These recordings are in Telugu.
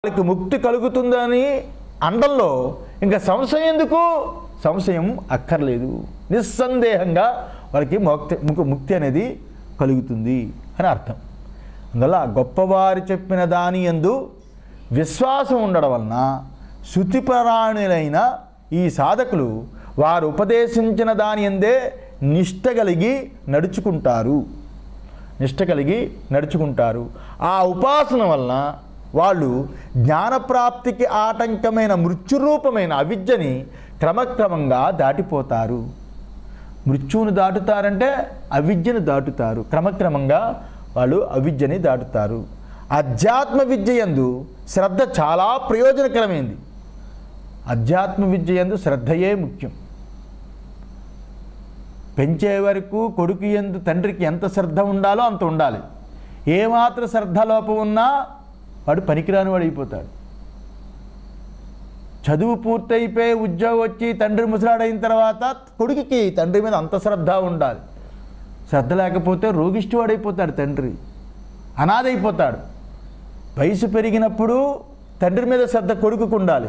వాళ్ళకి ముక్తి కలుగుతుందని అండంలో ఇంకా సంశయం ఎందుకు సంశయం అక్కర్లేదు నిస్సందేహంగా వాళ్ళకి ముక్తి ముక్కు- ముక్తి అనేది కలుగుతుంది అని అర్థం అందువల్ల గొప్పవారు చెప్పిన దాని ఎందు విశ్వాసం ఉండడం వలన శృతిపరాణులైన ఈ సాధకులు వారు ఉపదేశించిన దాని ఎందే నిష్ట కలిగి నడుచుకుంటారు నిష్ట కలిగి నడుచుకుంటారు ఆ ఉపాసన వలన వాళ్ళు జ్ఞానప్రాప్తికి ఆటంకమైన మృత్యురూపమైన అవిద్యని క్రమక్రమంగా దాటిపోతారు మృత్యువును దాటుతారంటే అవిద్యను దాటుతారు క్రమక్రమంగా వాళ్ళు అవిద్యని దాటుతారు అధ్యాత్మ విద్య యందు శ్రద్ధ చాలా ప్రయోజనకరమైంది అధ్యాత్మ విద్య యందు శ్రద్ధయే ముఖ్యం పెంచే వరకు కొడుకు ఎందు తండ్రికి ఎంత శ్రద్ధ ఉండాలో అంత ఉండాలి ఏమాత్రం శ్రద్ధ లోపం ఉన్నా వాడు పనికిరాని వాడు అయిపోతాడు చదువు పూర్తయిపోయి ఉద్యోగం వచ్చి తండ్రి ముసలాడైన తర్వాత కొడుకుకి తండ్రి మీద అంత శ్రద్ధ ఉండాలి శ్రద్ధ లేకపోతే రోగిష్టి వాడైపోతాడు తండ్రి అనాథైపోతాడు వయసు పెరిగినప్పుడు తండ్రి మీద శ్రద్ధ కొడుకుకు ఉండాలి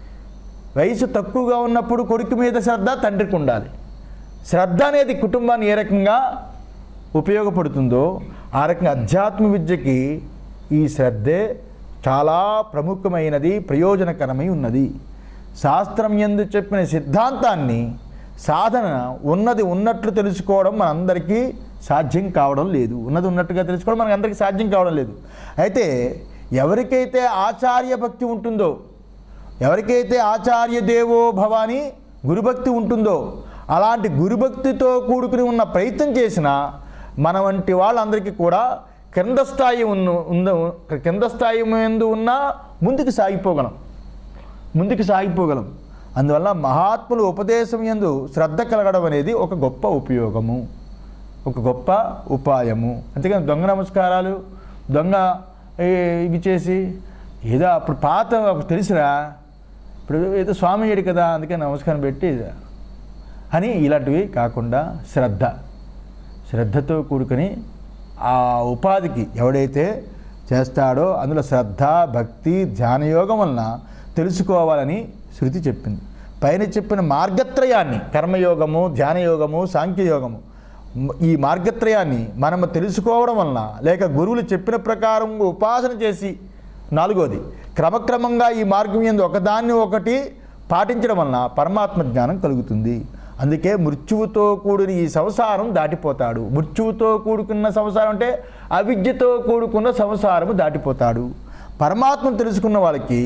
వయసు తక్కువగా ఉన్నప్పుడు కొడుకు మీద శ్రద్ధ తండ్రికి ఉండాలి శ్రద్ధ అనేది కుటుంబాన్ని ఏ రకంగా ఉపయోగపడుతుందో ఆ రకంగా అధ్యాత్మ విద్యకి ఈ శ్రద్ధే చాలా ప్రముఖమైనది ప్రయోజనకరమై ఉన్నది శాస్త్రం ఎందు చెప్పిన సిద్ధాంతాన్ని సాధన ఉన్నది ఉన్నట్లు తెలుసుకోవడం మనందరికీ సాధ్యం కావడం లేదు ఉన్నది ఉన్నట్టుగా తెలుసుకోవడం మనకు అందరికీ సాధ్యం కావడం లేదు అయితే ఎవరికైతే ఆచార్య భక్తి ఉంటుందో ఎవరికైతే ఆచార్య దేవో భవాని గురుభక్తి ఉంటుందో అలాంటి గురుభక్తితో కూడుకుని ఉన్న ప్రయత్నం చేసిన మన వంటి వాళ్ళందరికీ కూడా కింద స్థాయి ఉన్న ఉంద కింద స్థాయి ఎందు ఉన్నా ముందుకు సాగిపోగలం ముందుకు సాగిపోగలం అందువల్ల మహాత్ములు ఉపదేశం ఎందు శ్రద్ధ కలగడం అనేది ఒక గొప్ప ఉపయోగము ఒక గొప్ప ఉపాయము అంతేకాని దొంగ నమస్కారాలు దొంగ ఏ, ఇవి చేసి ఏదో అప్పుడు పాత అప్పుడు తెలుసురా ఇప్పుడు ఏదో స్వామి అయ్యాడు కదా అందుకే నమస్కారం పెట్టి అని ఇలాంటివి కాకుండా శ్రద్ధ శ్రద్ధతో కూడుకొని ఆ ఉపాధికి ఎవడైతే చేస్తాడో అందులో శ్రద్ధ భక్తి ధ్యానయోగం వలన తెలుసుకోవాలని శృతి చెప్పింది పైన చెప్పిన మార్గత్రయాన్ని కర్మయోగము ధ్యానయోగము సాంఖ్యయోగము మ- ఈ మార్గత్రయాన్ని మనము తెలుసుకోవడం వలన లేక గురువులు చెప్పిన ప్రకారం ఉపాసన చేసి నాలుగోది క్రమక్రమంగా ఈ మార్గం ఎందు ఒకదాన్ని ఒకటి పాటించడం వలన పరమాత్మ జ్ఞానం కలుగుతుంది అందుకే మృత్యువుతో కూడిన ఈ సంసారం దాటిపోతాడు మృత్యువుతో కూడుకున్న సంసారం అంటే అవిద్యతో కూడుకున్న సంసారము దాటిపోతాడు పరమాత్మను తెలుసుకున్న వాళ్ళకి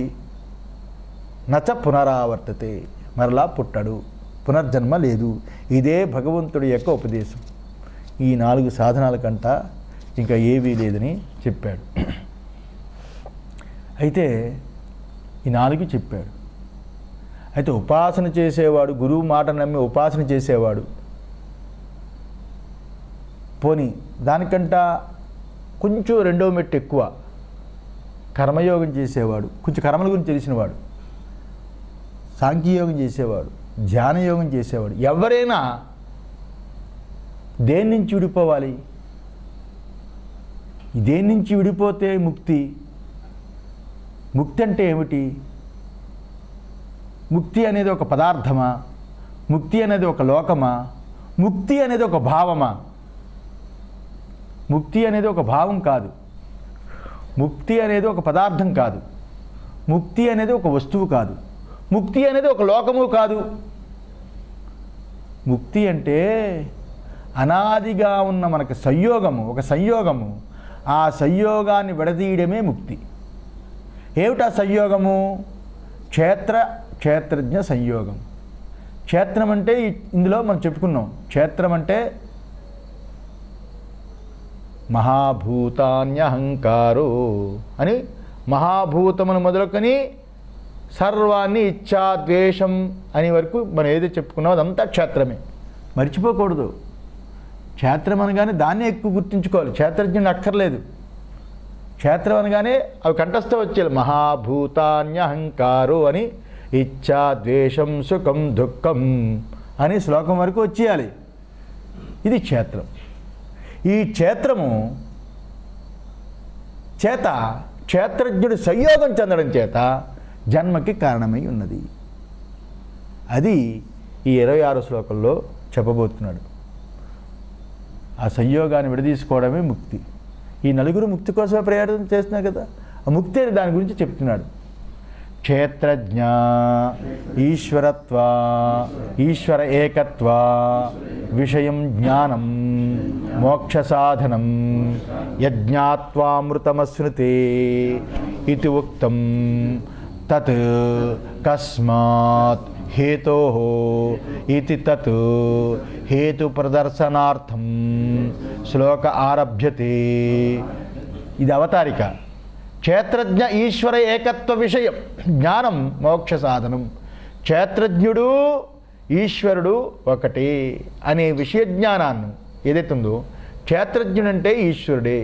నచ పునరావర్తతే మరలా పుట్టడు పునర్జన్మ లేదు ఇదే భగవంతుడి యొక్క ఉపదేశం ఈ నాలుగు సాధనాల కంట ఇంకా ఏవీ లేదని చెప్పాడు అయితే ఈ నాలుగు చెప్పాడు అయితే ఉపాసన చేసేవాడు గురువు మాట నమ్మి ఉపాసన చేసేవాడు పోని దానికంట కొంచెం రెండో మెట్టు ఎక్కువ కర్మయోగం చేసేవాడు కొంచెం కర్మల గురించి తెలిసినవాడు సాంఖ్యయోగం చేసేవాడు ధ్యానయోగం చేసేవాడు ఎవరైనా దేని నుంచి విడిపోవాలి దేని నుంచి విడిపోతే ముక్తి ముక్తి అంటే ఏమిటి ముక్తి అనేది ఒక పదార్థమా ముక్తి అనేది ఒక లోకమా ముక్తి అనేది ఒక భావమా ముక్తి అనేది ఒక భావం కాదు ముక్తి అనేది ఒక పదార్థం కాదు ముక్తి అనేది ఒక వస్తువు కాదు ముక్తి అనేది ఒక లోకము కాదు ముక్తి అంటే అనాదిగా ఉన్న మనకు సంయోగము ఒక సంయోగము ఆ సంయోగాన్ని విడదీయడమే ముక్తి ఏమిటా సంయోగము క్షేత్ర క్షేత్రజ్ఞ సంయోగం క్షేత్రం అంటే ఈ- ఇందులో మనం చెప్పుకున్నాం క్షేత్రం అంటే మహాభూతాన్యహంకారో అని మహాభూతమును మొదలుకొని సర్వాన్ని ఇచ్చా ద్వేషం అని వరకు మనం ఏదో చెప్పుకున్నామో అదంతా క్షేత్రమే మర్చిపోకూడదు క్షేత్రం అనగానే దాన్నే ఎక్కువ గుర్తుంచుకోవాలి క్షేత్రజ్ఞుని అక్కర్లేదు క్షేత్రం అనగానే అవి కంఠస్థ వచ్చేయాలి మహాభూతాన్యహంకారో అని ఇచ్చా ద్వేషం సుఖం దుఃఖం అని శ్లోకం వరకు వచ్చేయాలి ఇది క్షేత్రం ఈ క్షేత్రము చేత క్షేత్రజ్ఞుడు సంయోగం చెందడం చేత జన్మకి కారణమై ఉన్నది అది ఈ ఇరవై ఆరు శ్లోకంలో చెప్పబోతున్నాడు ఆ సంయోగాన్ని విడదీసుకోవడమే ముక్తి ఈ నలుగురు ముక్తి కోసమే ప్రయాణం చేస్తున్నారు కదా ఆ ముక్తి అని దాని గురించి చెప్తున్నాడు క్షేత్రజ్ఞ ఈశ్వరత్వ ఈశ్వర ఏకత్వ విషయం జ్ఞానం మోక్ష సాధనం యజ్ఞాత్వామృతమశ్నుతే ఇది ఉక్తం తత్ కస్మాత్ హేతో ఇది తత్ హేతు ప్రదర్శనార్థం శ్లోక ఆరభ్యతే ఇది అవతారిక క్షేత్రజ్ఞ ఈశ్వర ఏకత్వ విషయం జ్ఞానం మోక్ష సాధనం క్షేత్రజ్ఞుడు ఈశ్వరుడు ఒకటే అనే విషయ జ్ఞానాన్ని ఏదైతే ఉందో క్షేత్రజ్ఞుడంటే ఈశ్వరుడే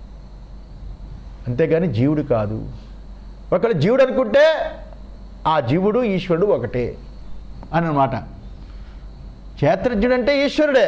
అంతేగాని జీవుడు కాదు ఒకవేళ జీవుడు అనుకుంటే ఆ జీవుడు ఈశ్వరుడు ఒకటే అని అనమాట క్షేత్రజ్ఞుడు అంటే ఈశ్వరుడే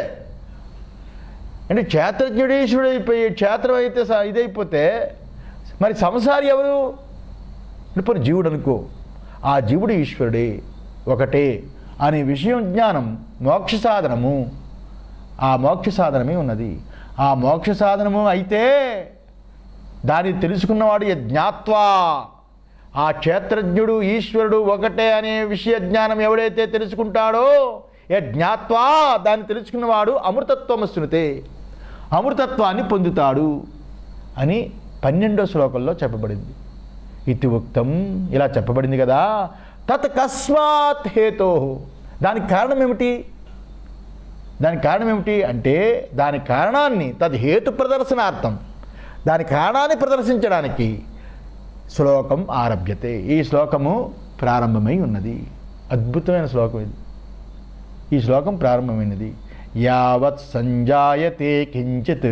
అంటే క్షేత్రజ్ఞుడు ఈశ్వరుడు అయిపోయి క్షేత్రం అయితే స- ఇదైపోతే మరి సంసారి ఎవరు ఇప్పుడు జీవుడు అనుకో ఆ జీవుడు ఈశ్వరుడే ఒకటే అనే విషయం జ్ఞానం మోక్ష సాధనము ఆ మోక్ష సాధనమే ఉన్నది ఆ మోక్ష సాధనము అయితే దాన్ని తెలుసుకున్నవాడు యజ్ఞాత్వా ఆ క్షేత్రజ్ఞుడు ఈశ్వరుడు ఒకటే అనే విషయ జ్ఞానం ఎవడైతే తెలుసుకుంటాడో యజ్ఞాత్వా దాన్ని తెలుసుకున్నవాడు అమృతత్వమస్తునితే అమృతత్వాన్ని పొందుతాడు అని పన్నెండో శ్లోకంలో చెప్పబడింది ఇతి ఉక్తం ఇలా చెప్పబడింది కదా తత్ కస్మాత్ హేతో దానికి కారణం ఏమిటి దానికి కారణం ఏమిటి అంటే దాని కారణాన్ని తద్ హేతు ప్రదర్శనార్థం దాని కారణాన్ని ప్రదర్శించడానికి శ్లోకం ఆరభ్యతే ఈ శ్లోకము ప్రారంభమై ఉన్నది అద్భుతమైన శ్లోకం ఇది ఈ శ్లోకం ప్రారంభమైనది యావత్ సంజాయతే కించిత్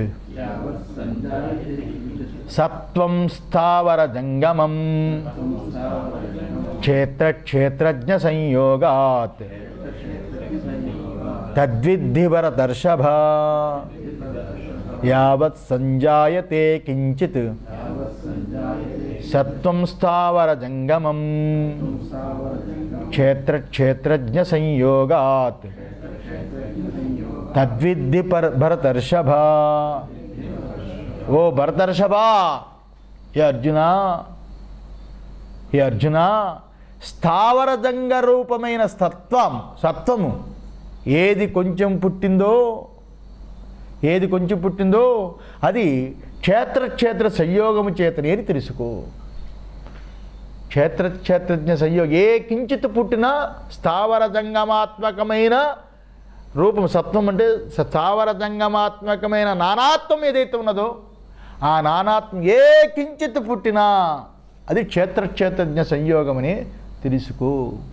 సత్వం స్థావర జంగమం క్షేత్ర క్షేత్రజ్ఞ సంయోగాత్ తద్విద్ధి భరతర్షభ యావత్ సంజాయతే కించిత్ సత్వం స్థావర జంగమం క్షేత్ర క్షేత్రజ్ఞ సంయోగాత్ తద్విద్ధి పర భరతర్షభ ఓ భరతర్షభ ఏ అర్జున ఏ అర్జున స్థావరజంగ రూపమైన సత్వం సత్వము ఏది కొంచెం పుట్టిందో ఏది కొంచెం పుట్టిందో అది క్షేత్ర క్షేత్ర సంయోగము చేతనే అని తెలుసుకో క్షేత్ర క్షేత్రజ్ఞ సంయోగం ఏ కించిత్ పుట్టినా స్థావర జంగమాత్మకమైన రూపం సత్వం అంటే స్థావర జంగమాత్మకమైన నానాత్వం ఏదైతే ఉన్నదో ఆ నానాత్వం ఏ కించిత్ పుట్టినా అది క్షేత్ర క్షేత్రజ్ఞ సంయోగమని తెలుసుకో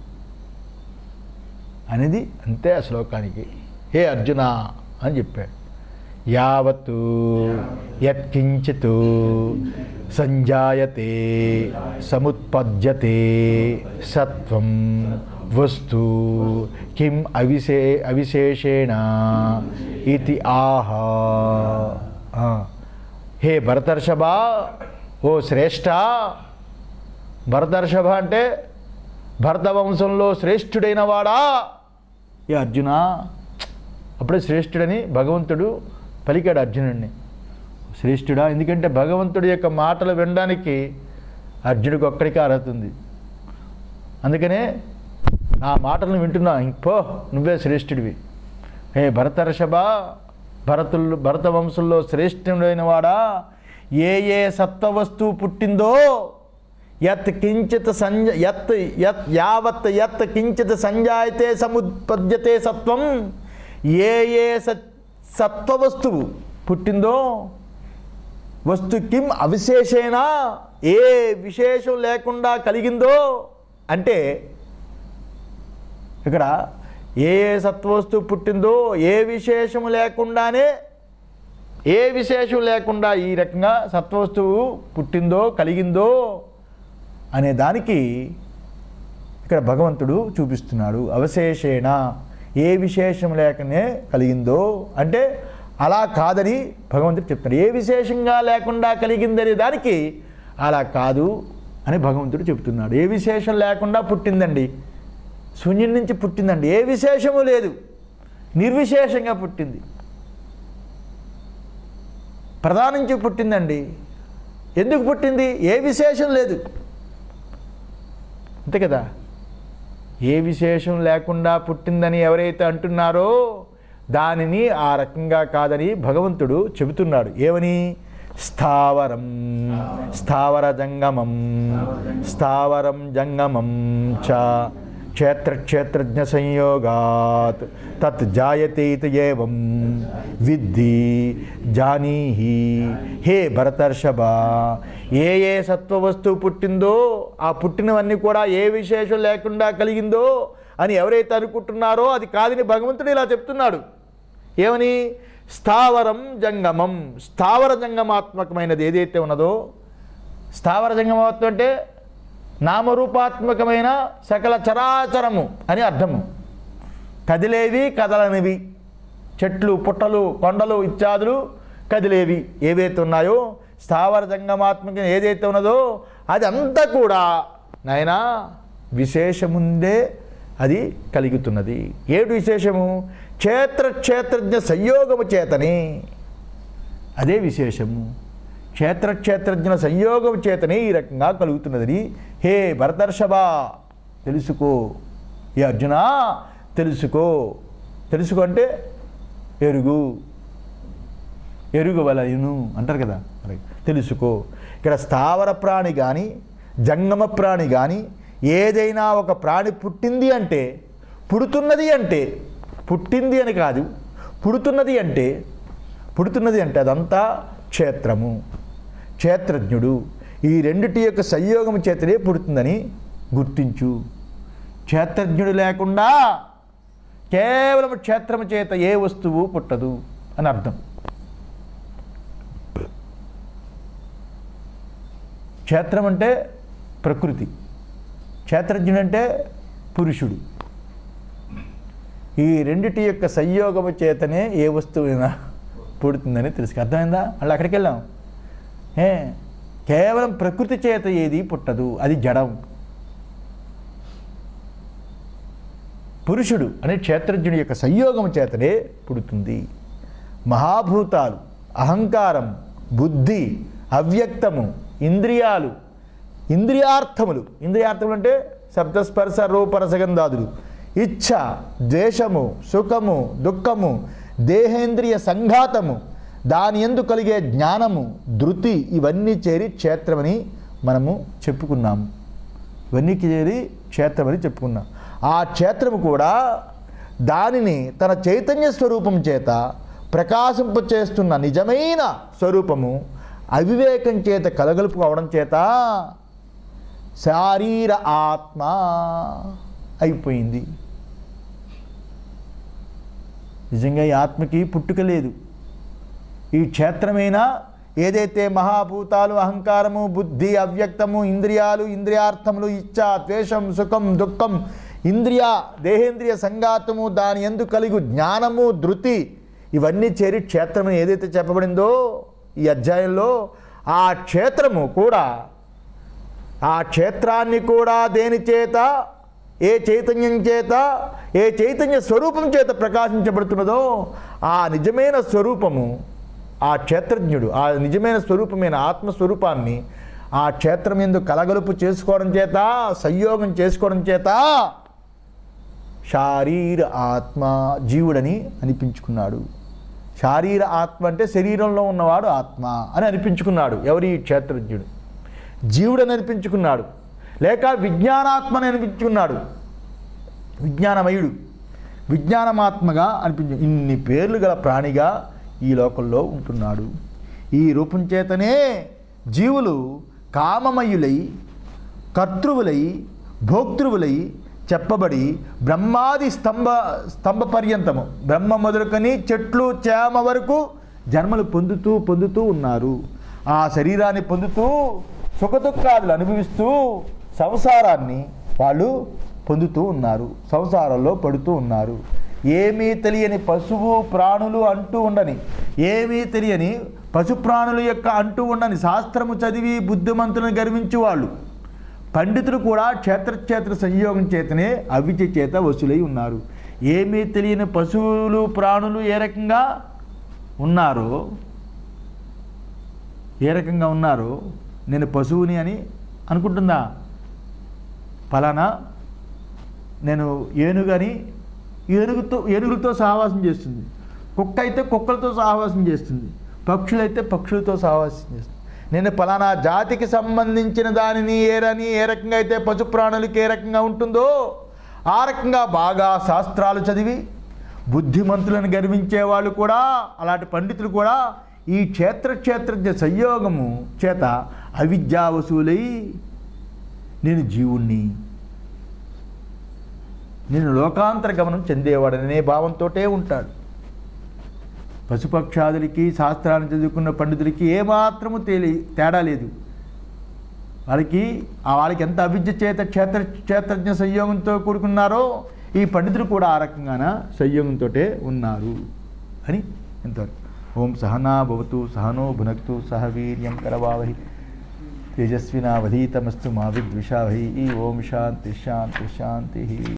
అనేది అంతే ఆ శ్లోకానికి హే అర్జున అని చెప్పాడు యావత్తు యత్కించిత్ సంజాయతే సముత్పద్యతే సత్వం వస్తు కిం అవిశే అవిశేషేణ ఇది ఆహ ఆ. హే భరతర్షభ ఓ శ్రేష్ఠ భరతర్షభ అంటే భరత వంశంలో శ్రేష్ఠుడైన వాడా ఏ అర్జున అప్పుడే శ్రేష్ఠుడని భగవంతుడు పలికాడు అర్జునుడిని శ్రేష్ఠుడా ఎందుకంటే భగవంతుడి యొక్క మాటలు వినడానికి అర్జునుడికి ఒక్కడికే అర్హత ఉంది అందుకనే నా మాటలను వింటున్నా పో నువ్వే శ్రేష్ఠుడివి హే భరతర్షభ భరతులు భరత వంశంలో శ్రేష్ఠుడైన వాడా ఏ ఏ సత్వవస్తువు పుట్టిందో యత్ కించిత్ సంజ యత్ యత్ యావత్ యత్ కించిత్ సంజాయతే సముత్పద్యతే సత్వం ఏ ఏ సత్ సత్వవస్తువు పుట్టిందో వస్తు కిం అవిశేషేణ ఏ విశేషం లేకుండా కలిగిందో అంటే ఇక్కడ ఏ ఏ సత్వవస్తువు పుట్టిందో ఏ విశేషము లేకుండానే ఏ విశేషం లేకుండా ఈ రకంగా సత్వవస్తువు పుట్టిందో కలిగిందో అనే దానికి ఇక్కడ భగవంతుడు చూపిస్తున్నాడు అవశేషేణ ఏ విశేషం లేకనే కలిగిందో అంటే అలా కాదని భగవంతుడు చెప్తాడు ఏ విశేషంగా లేకుండా కలిగిందనే దానికి అలా కాదు అని భగవంతుడు చెబుతున్నాడు ఏ విశేషం లేకుండా పుట్టిందండి శూన్యం నుంచి పుట్టిందండి ఏ విశేషము లేదు నిర్విశేషంగా పుట్టింది ప్రధానం నుంచి పుట్టిందండి ఎందుకు పుట్టింది ఏ విశేషం లేదు అంతే కదా ఏ విశేషం లేకుండా పుట్టిందని ఎవరైతే అంటున్నారో దానిని ఆ రకంగా కాదని భగవంతుడు చెబుతున్నాడు ఏమని స్థావరం స్థావర జంగమం స్థావరం జంగమం చ క్షేత్రక్షేత్రజ్ఞ సంయోగాత్ తత్ జాయతే ఇత ఏవం విద్ధి జానీహి హే భరతర్షభ ఏ ఏ సత్వవస్తువు పుట్టిందో ఆ పుట్టినవన్నీ కూడా ఏ విశేషం లేకుండా కలిగిందో అని ఎవరైతే అనుకుంటున్నారో అది కాదని భగవంతుడు ఇలా చెప్తున్నాడు ఏమని స్థావరం జంగమం స్థావర జంగమాత్మకమైనది ఏదైతే ఉన్నదో స్థావర జంగమాత్మ అంటే నామరూపాత్మకమైన సకల చరాచరము అని అర్థము కదిలేవి కదలనివి చెట్లు పుట్టలు కొండలు ఇత్యాదులు కదిలేవి ఏవైతే ఉన్నాయో స్థావర జంగమాత్మక ఏదైతే ఉన్నదో అది అంతా కూడా నాయనా విశేషముందే అది కలుగుతున్నది ఏడు విశేషము క్షేత్ర క్షేత్రజ్ఞ సంయోగము చేతని అదే విశేషము క్షేత్ర క్షేత్రజ్ఞ సంయోగం చేతనే ఈ రకంగా కలుగుతున్నదని హే భరతర్షభ తెలుసుకో ఏ అర్జున తెలుసుకో తెలుసుకో అంటే ఎరుగు ఎరుగు వలయును అంటారు కదా మరి తెలుసుకో ఇక్కడ స్థావర ప్రాణి కానీ జంగమ ప్రాణి కానీ ఏదైనా ఒక ప్రాణి పుట్టింది అంటే పుడుతున్నది అంటే పుట్టింది అని కాదు పుడుతున్నది అంటే పుడుతున్నది అంటే అదంతా క్షేత్రము క్షేత్రజ్ఞుడు ఈ రెండిటి యొక్క సంయోగం చేతనే పుడుతుందని గుర్తించు క్షేత్రజ్ఞుడు లేకుండా కేవలం క్షేత్రము చేత ఏ వస్తువు పుట్టదు అని అర్థం క్షేత్రం అంటే ప్రకృతి క్షేత్రజ్ఞుడు అంటే పురుషుడు ఈ రెండిటి యొక్క సంయోగము చేతనే ఏ వస్తువైనా పుడుతుందని తెలుసు అర్థమైందా మళ్ళీ అక్కడికి వెళ్ళాం ఏ కేవలం ప్రకృతి చేత ఏది పుట్టదు అది జడం పురుషుడు అనే క్షేత్రజ్ఞుడి యొక్క సంయోగం చేతనే పుడుతుంది మహాభూతాలు అహంకారం బుద్ధి అవ్యక్తము ఇంద్రియాలు ఇంద్రియార్థములు ఇంద్రియార్థములు అంటే శబ్దస్పర్శ రూపరసగంధాదులు ఇచ్ఛ ద్వేషము సుఖము దుఃఖము దేహేంద్రియ సంఘాతము దాని ఎందు కలిగే జ్ఞానము ధృతి ఇవన్నీ చేరి క్షేత్రమని మనము చెప్పుకున్నాము ఇవన్నీ చేరి క్షేత్రమని చెప్పుకున్నాం ఆ క్షేత్రము కూడా దానిని తన చైతన్య స్వరూపం చేత ప్రకాశింపచేస్తున్న నిజమైన స్వరూపము అవివేకం చేత కలగలుపు అవడం చేత శారీర ఆత్మ అయిపోయింది నిజంగా ఈ ఆత్మకి పుట్టుక లేదు ఈ క్షేత్రమైన ఏదైతే మహాభూతాలు అహంకారము బుద్ధి అవ్యక్తము ఇంద్రియాలు ఇంద్రియార్థములు ఇచ్చ ద్వేషం సుఖం దుఃఖం ఇంద్రియ దేహేంద్రియ సంఘాతము దాని ఎందు కలిగు జ్ఞానము ధృతి ఇవన్నీ చేరి క్షేత్రము ఏదైతే చెప్పబడిందో ఈ అధ్యాయంలో ఆ క్షేత్రము కూడా ఆ క్షేత్రాన్ని కూడా దేని చేత ఏ చైతన్యం చేత ఏ చైతన్య స్వరూపం చేత ప్రకాశించబడుతున్నదో ఆ నిజమైన స్వరూపము ఆ క్షేత్రజ్ఞుడు ఆ నిజమైన స్వరూపమైన ఆత్మస్వరూపాన్ని ఆ క్షేత్రం ఎందు కలగలుపు చేసుకోవడం చేత సంయోగం చేసుకోవడం చేత శారీర ఆత్మ జీవుడని అనిపించుకున్నాడు శారీర ఆత్మ అంటే శరీరంలో ఉన్నవాడు ఆత్మ అని అనిపించుకున్నాడు ఎవరి ఈ క్షేత్రజ్ఞుడు జీవుడని అనిపించుకున్నాడు లేక విజ్ఞానాత్మని అనిపించుకున్నాడు విజ్ఞానమయుడు విజ్ఞానమాత్మగా అనిపించు ఇన్ని పేర్లు గల ప్రాణిగా ఈ లోకంలో ఉంటున్నాడు ఈ రూపం చేతనే జీవులు కామమయులై కర్తృవులై భోక్తృవులై చెప్పబడి బ్రహ్మాది స్తంభ స్తంభ పర్యంతము బ్రహ్మ మొదలుకొని చెట్లు చేమ వరకు జన్మలు పొందుతూ పొందుతూ ఉన్నారు ఆ శరీరాన్ని పొందుతూ సుఖదుఖాదులు అనుభవిస్తూ సంసారాన్ని వాళ్ళు పొందుతూ ఉన్నారు సంసారంలో పడుతూ ఉన్నారు ఏమీ తెలియని పశువు ప్రాణులు అంటూ ఉండని ఏమీ తెలియని పశు ప్రాణుల యొక్క అంటూ ఉండని శాస్త్రము చదివి బుద్ధిమంతులను గర్వించు వాళ్ళు పండితులు కూడా క్షేత్రక్షేత్ర సంయోగం చేతనే అవిద్య చేత వసూలై ఉన్నారు ఏమీ తెలియని పశువులు ప్రాణులు ఏ రకంగా ఉన్నారో ఏ రకంగా ఉన్నారో నేను పశువుని అని అనుకుంటుందా ఫలానా నేను ఏనుగని ఏనుగుతో ఏనుగులతో సహవాసం చేస్తుంది కుక్క అయితే కుక్కలతో సహవాసం చేస్తుంది పక్షులైతే పక్షులతో సహవాసం చేస్తుంది నేను ఫలానా జాతికి సంబంధించిన దానిని ఏరని ఏ రకంగా అయితే పశు ప్రాణులకి ఏ రకంగా ఉంటుందో ఆ రకంగా బాగా శాస్త్రాలు చదివి బుద్ధిమంతులను గర్వించే వాళ్ళు కూడా అలాంటి పండితులు కూడా ఈ క్షేత్ర క్షేత్రజ్ఞ సంయోగము చేత అవిద్యా వసూలై నేను జీవుణ్ణి నేను లోకాంతర గమనం చెందేవాడనే భావంతోటే ఉంటాడు పశుపక్షాదులకి శాస్త్రాన్ని చదువుకున్న పండితులకి ఏమాత్రము తేలి తేడా లేదు వాళ్ళకి ఆ వాళ్ళకి ఎంత అవిద్య చేత క్షేత్ర క్షేత్రజ్ఞ సంయోగంతో కూడుకున్నారో ఈ పండితులు కూడా ఆ రకంగాన సంయోగంతో ఉన్నారు అని ఎంతవరకు ఓం సహనా భవతు సహనో భునక్తు సహ వీర్యం కరవావహి తేజస్వినావధీతమస్తు మా విద్విషావహి ఓం శాంతి శాంతి శాంతి